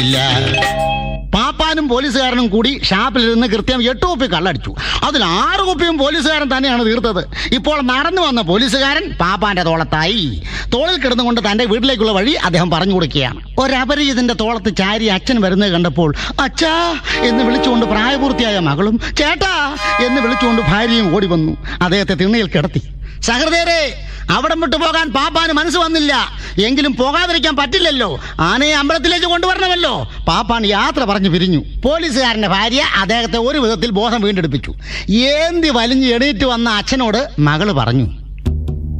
ഇല്ല പാപ്പാനും പോലീസുകാരനും കൂടി ഷാപ്പിലിരുന്ന് കൃത്യം എട്ട് കുപ്പി കള്ളടിച്ചു അതിൽ ആറ് കുപ്പിയും പോലീസുകാരൻ തന്നെയാണ് തീർത്തത് ഇപ്പോൾ നടന്നു വന്ന പോലീസുകാരൻ പാപ്പാന്റെ തോളത്തായി തോളിൽ കിടന്നുകൊണ്ട് തന്റെ വീട്ടിലേക്കുള്ള വഴി അദ്ദേഹം പറഞ്ഞു കൊടുക്കുകയാണ് ഒരപരിചിതന്റെ തോളത്ത് ചാരി അച്ഛൻ വരുന്നത് കണ്ടപ്പോൾ അച്ഛാ എന്ന് വിളിച്ചുകൊണ്ട് പ്രായപൂർത്തിയായ മകളും ചേട്ടാ എന്ന് വിളിച്ചുകൊണ്ട് ഭാര്യയും ഓടി വന്നു അദ്ദേഹത്തെ തിണ്ണയിൽ കിടത്തി സഹൃദയരെ അവിടം വിട്ടു പോകാൻ പാപ്പാന് മനസ്സ് വന്നില്ല എങ്കിലും പോകാതിരിക്കാൻ പറ്റില്ലല്ലോ ആനയെ അമ്പലത്തിലേക്ക് കൊണ്ടുവരണമല്ലോ പാപ്പാൻ യാത്ര പറഞ്ഞു പിരിഞ്ഞു പോലീസുകാരന്റെ ഭാര്യ അദ്ദേഹത്തെ ഒരു വിധത്തിൽ ബോധം വീണ്ടെടുപ്പിച്ചു ഏന്തി വലിഞ്ഞ് എണീറ്റ് വന്ന അച്ഛനോട് മകള് പറഞ്ഞു